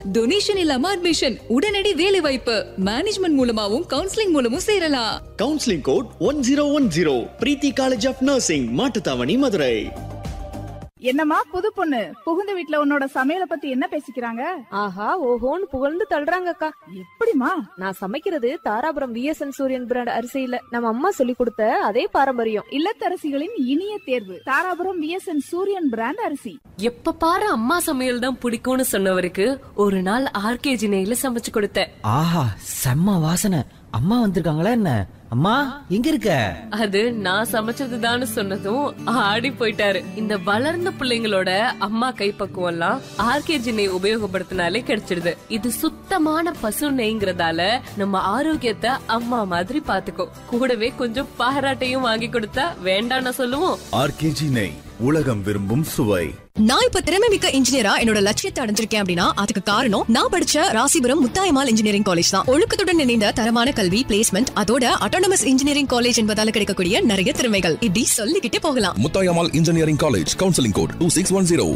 Donation இல்லாம admission உடனடி வேலை வாய்ப்பு மேனேஜ்மெண்ட் மூலமாவும் கவுன்சிலிங் மூலமும் சேரலாம் counselling code one zero one zero Preethi college of nursing Mattuthavani Madurai என்னம்மா புது பொண்ணு புகுந்த வீட்ல உன்னோட சமையல பத்தி என்ன பேசிக்கிறாங்க ஆஹா ஓஹோன்னு புகழ்ந்து தள்ளுறாங்கக்கா எப்படிமா நான் சமைக்கிறது தாராபுரம் விஎஸ்என் சூரியன் பிராண்ட் அரிசியில நம்ம அம்மா சொல்லி கொடுத்த அதே பாரம்பரியம் இல்லத்தரசிகளின் இனிய தேர்வு தாராபுரம் விஎஸ்என் சூரியன் பிராண்ட் அரிசி எப்ப பாரு அம்மா சமையல் தான் பிடிக்கும்னு சொன்னவருக்கு ஒரு நாள் ஆர்கேஜி நெய்ல சமைச்சு கொடுத்தேன் ஆஹா செம்ம வாசனை அம்மா வந்திருக்காங்களா என்ன அம்மா எங்க இருக்க அது நான் சமைச்சதுதான்னு சொன்னதும் ஆடி போயிட்டாரு இந்த வளர்ந்த பிள்ளைங்களோட அம்மா கைப்பக்குவம் எல்லாம் ஆர்கேஜி நெய் உபயோகப்படுத்தினாலே கிடைச்சிடுது இது சுத்தமான பசு நெய்ங்கிறதால நம்ம ஆரோக்கியத்தை அம்மா மாதிரி பாத்துக்கோ கூடவே கொஞ்சம் பாராட்டையும் வாங்கி கொடுத்தா வேண்டாம்னு சொல்லுவோம் ஆர்கேஜி நெய் உலகம் விரும்பும் சுவை நான் இப்ப திறமை மிக்க இன்ஜினியரா என்னோட லட்சியத்தை அடைஞ்சிருக்கேன் அப்படின்னா அதுக்கு காரணம் நான் படிச்ச ராசிபுரம் முத்தாயமால் இன்ஜினியரிங் காலேஜ் தான் ஒழுக்கத்துடன் இணைந்த தரமான கல்வி பிளேஸ்மெண்ட் அதோட அட்டானமஸ் இன்ஜினியரிங் காலேஜ் என்பதால கிடைக்கக்கூடிய நிறைய திறமைகள் இப்படி சொல்லிக்கிட்டே போகலாம் Muthayammal engineering college counselling code two six one zero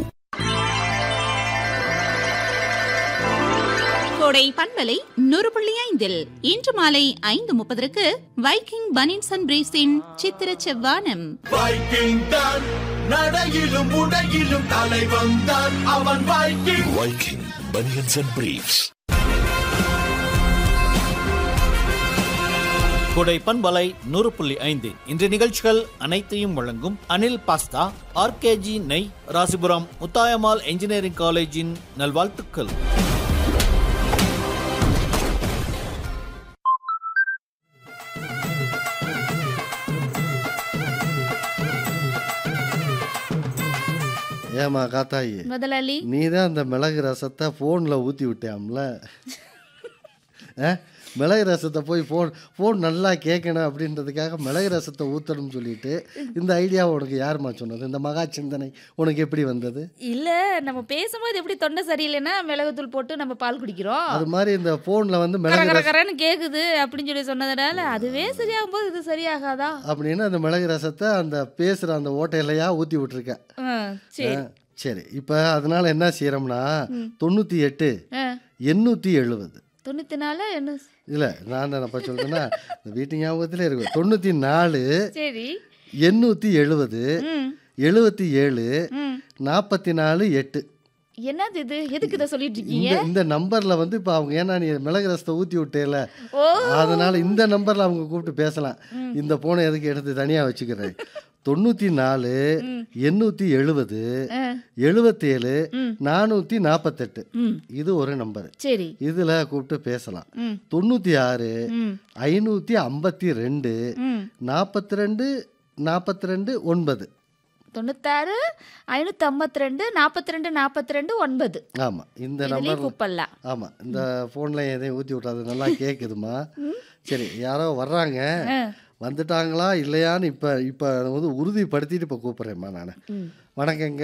Kodai பண்பலை நூறு புள்ளி ஐந்தில் இன்று மாலை ஐந்து முப்பதற்கு வைக்கிங் பனின்ஸ் அண்ட் பிரேஸின் சித்திர செவ்வானம் வைக்கிங் தான் நடையிலும் உடையிலும் தலை வந்தான் அவன் Viking Viking banians and briefs Kodai பண்பலை நூறு புள்ளி ஐந்து இன்றைய நிகழ்ச்சிகள் அனைத்தையும் வழங்கும் அனில் பாஸ்தா ஆர்கேஜி நெய் ராசிபுரம் முத்தாயம்மாள் என்ஜினியரிங் காலேஜின் நல்வாழ்த்துக்கள் ஏமா காத்தாயி முதலாளி நீ தான் அந்த மிளகு ரசத்தை ஃபோனில் ஊற்றி விட்டியாம்ல ஆ? மிளகு ரசத்தை போய் ஃபோன் ஃபோன் நல்லா கேட்கணும் அப்படின்றதுக்காக மிளகு ரசத்தை ஊற்றணும்னு சொல்லிட்டு இந்த ஐடியாவை உனக்கு யாரும்மா சொன்னது இந்த மகா சிந்தனை உனக்கு எப்படி வந்தது இல்ல நம்ம பேசும்போது எப்படி தொண்டை சரியில்லைன்னா மிளகுத்தூள் போட்டு நம்ம பால் குடிக்கிறோம் அது மாதிரி இந்த ஃபோனில் வந்து கர மிளகு கர ரசம் கரன்னு கேக்குது அப்படின்னு சொல்லி சொன்னதுனால அதுவே சரியாகும் போது இது சரியாகாதா அப்படின்னு அந்த மிளகு ரசத்தை அந்த பேசுகிற அந்த ஓட்டையிலையா ஊற்றி விட்டுருக்க ஆ, சரி ஆ, சரி இப்போ அதனால என்ன செய்கிறோம்னா தொண்ணூற்றி எட்டு ஆ, எண்ணூற்றி எழுபது தொண்ணூத்தி நாலு என்ன இல்லை நான் தானப்பா சொல்கிறேன்னா இந்த வீட்டு ஞாபகத்திலே இருக்கு தொண்ணூற்றி நாலு சரி எண்ணூற்றி எழுபது ம் எழுபத்தி ஏழு ம் நாற்பத்தி நாலு எட்டு என்னது இது எதுக்கு இதை சொல்லிட்டு இந்த இருக்கீங்க இந்த நம்பரில் வந்து இப்போ அவங்க ஏன்னா நீ மிளகு ரசத்தை ஊற்றி விட்டேல ஓ அதனால இந்த நம்பரில் அவங்க கூப்பிட்டு பேசலாம் இந்த ஃபோனை எதுக்கு எடுத்து தனியாக வச்சுக்கிறேன் தொண்ணூற்றி நாலு எண்ணூற்றி எழுபது ஆ, எழுபத்தேழு ம். நானூற்றி நாற்பத்தெட்டு ம் இது ஒரு நம்பர் சரி இதில் கூப்பிட்டு பேசலாம் ம் தொண்ணூற்றி ஆறு ம் ஐநூற்றி ஐம்பத்தி ரெண்டு ம் நாற்பத்தி ரெண்டு நாற்பத்தி ரெண்டு ஒன்பது தொண்ணூத்தாறு ஐநூத்தி ஐம்பத்தி ரெண்டு நாற்பத்தி ரெண்டு நாற்பத்தி ரெண்டு ஒன்பது ஆமாம் இந்த இதுலயே நம்பர் கூப்பிடலாம் ஆமாம் இந்த ஃபோனில் எதையும் ஊற்றி விட்டாது நல்லா கேட்குதுமா சரி யாரோ வர்றாங்க ஆ. வந்துட்டாங்களா இல்லையான்னு இப்போ இப்போ வந்து உறுதிப்படுத்திட்டு இப்போ கூப்பிட்றேம்மா நான் ம். வணக்கங்க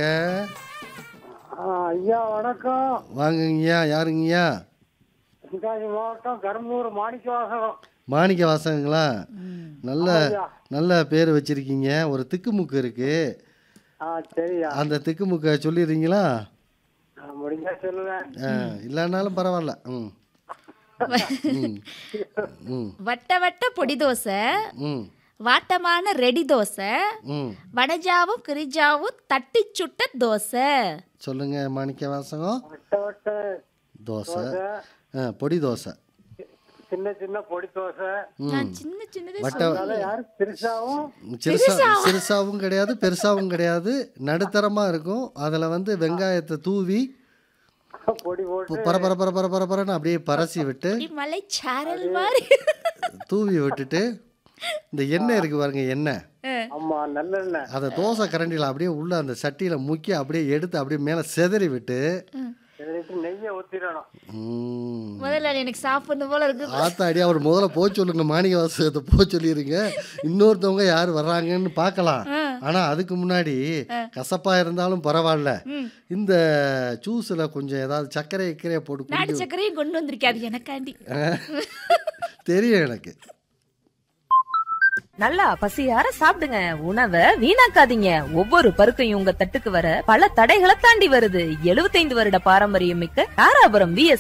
ஐயா வணக்கம் வாங்குங்கய்யா யாருங்கய்யா தென்காசி மாவட்டம் கரும்பூர் மாணிக்கவாசகம் மாணிக்க வாசகங்களா நல்ல நல்ல பேர் வச்சிருக்கீங்க ஒரு திக்குமுக்கு இருக்கு ஆ சரியா அந்த திக்குமுக்கை சொல்லிடுறீங்களா நான் முடிஞ்சா சொல்லுவேன் ஆ, இல்லைன்னாலும் பரவாயில்ல ம் ம் ம் வட்ட வட்ட பொடி தோசை ம் வாட்டமான ரெடி தோசை ம் வனஜாவும் கிரிஜாவும் தட்டி சுட்ட தோசை சொல்லுங்க மாணிக்க வாசகம் வட்ட வட்ட தோசை தோசை ஆ பொடி தோசை சின்ன சின்ன பொடி தோசை நான் சின்ன சின்னதே வட்ட அதெல்லாம் யாரு பெருசாவும் சிறுசா சிறுசாவும் கிடையாது பெருசாவும் கிடையாது நடுத்தரமாக இருக்கும் அதில் வந்து வெங்காயத்தை தூவி பொடி போட்டு பர பர பர பர பர பரன்னு அப்படியே பரசி விட்டு அப்படி மலை சாரல் மாதிரி தூவி விட்டுட்டு இந்த எண்ணெய் இருக்கு பாருங்க எண்ணெய் ஆமா நல்லெண்ணெய் அதை தோசை கரண்டியில் அப்படியே உள்ள அந்த சட்டியில் முக்கி அப்படியே எடுத்து அப்படியே மேலே செதறி விட்டு இதுக்கு நெய்யை ஊத்திடணும் ம், முதல்ல எனக்கு சாப்பிடணும் போல இருக்கு ஆத்தாடி அவர் முதல்ல போக சொல்லுங்க மாணிக்க வாசகத்தை போக சொல்லிடுங்க இன்னொருத்தவங்க யார் வர்றாங்கன்னு பார்க்கலாம் ஆனால் அதுக்கு முன்னாடி கசப்பாக இருந்தாலும் பரவாயில்ல இந்த ஜூஸில் கொஞ்சம் ஏதாவது சர்க்கரை இக்கரையை போட்டு நாட்டு குடி சர்க்கரையும் கொண்டு வந்திருக்காது எனக்காண்டி தெரியும் எனக்கு நல்லா பசியார சாப்பிடுங்க உணவை வீணாக்காதீங்க ஒவ்வொரு பருக்கையும் உங்க தட்டுக்கு வர பல தடைகளை தாண்டி வருது 75 வருட பாரம்பரியம் மிக்க தாராபுரம் விஎஸ்